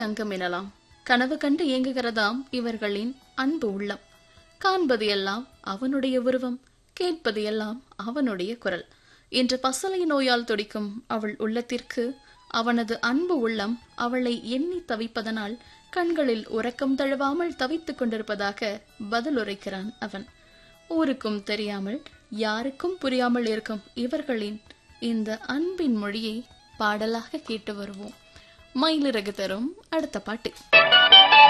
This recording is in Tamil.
தங்கம் எனலாம் கனவு கண்டு ஏங்குகிறதாம் இவர்களின் அன்பு உள்ளம் காண்பது எல்லாம் அவனுடைய உருவம் கேட்பது எல்லாம் அவனுடைய குரல் இன்று பசலை நோயால் துடிக்கும் அவள் உள்ளத்திற்கு அவனது அன்பு உள்ளம் அவளை எண்ணி தவிப்பதனால் கண்களில் உறக்கம் தழுவாமல் தவித்துக் கொண்டிருப்பதாக பதிலுரைக்கிறான் அவன் ஊருக்கும் தெரியாமல் யாருக்கும் புரியாமல் இருக்கும் இவர்களின் இந்த அன்பின் மொழியை பாடலாக கேட்டு வருவோம் மயிலிறகு தரும் அடுத்த பாட்டு